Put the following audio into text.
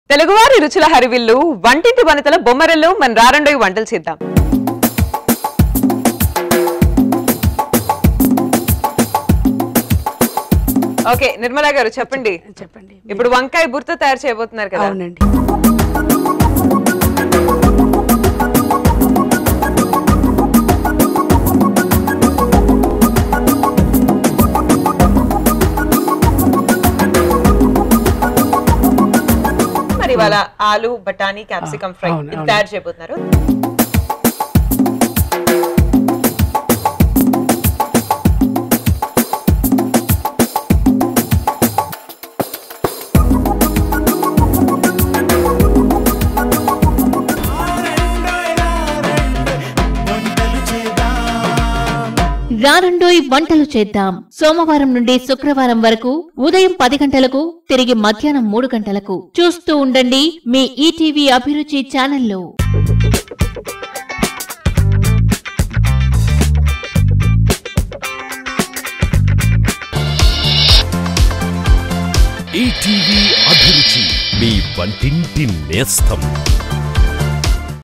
తెలుగువారి రుచుల హరివిల్లు వంటింటి వనితల బొమ్మరల్లో మన రారండోయి వంటలు చేద్దాం ఓకే నిర్మలా గారు చెప్పండి చెప్పండి ఇప్పుడు వంకాయ బుర్త తయారు చేయబోతున్నారు కదా అవునండి మరి ఇవాళ ఆలు బఠానీ క్యాప్సికమ్ ఫ్రై అవును, ఇది అవును. తయారు చేయబోతున్నారు రారండోయ్ వంటలు చేద్దాం సోమవారం నుండి శుక్రవారం వరకు ఉదయం పది గంటలకు తిరిగి మధ్యాహ్నం మూడు గంటలకు చూస్తూ ఉండండి మీ ఈటీవీ అభిరుచి ఛానల్లో ఈటీవీ అభిరుచి మీ వంటింటి నేస్తం